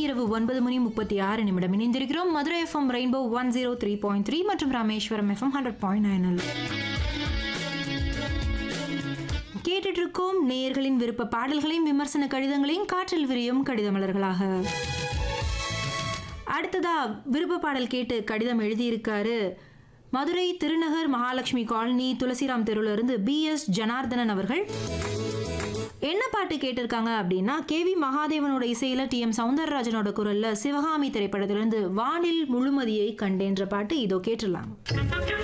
இரவு ஒன்பது மணி முப்பத்தி ஆறு நிமிடம் இணைந்திருக்கிறோம் Madurai FM Rainbow one zero three point three மற்றும் Rameswaram FM hundred point nine கேட்டுட்டு இருக்கோம் நேயர்களின் விருப்ப பாடல்களையும் விமர்சன கடிதங்களையும் காற்றில் விரியும் கடிதமலர்களாக அடுத்ததா விருப்ப பாடல் கேட்டு கடிதம் எழுதியிருக்காரு மதுரை திருநகர் மகாலட்சுமி காலனி துளசிராம் தெருவுல இருந்து பி எஸ் ஜனார்தனன் அவர்கள் என்ன பாட்டு கேட்டிருக்காங்க அப்படின்னா கேவி மகாதேவனோட இசையில டி எம் சவுந்தரராஜனோட குரல்ல சிவகாமி திரைப்படத்திலிருந்து வானில் முழுமதியை கண்டேன்ற பாட்டு இதோ கேட்டுடலாம்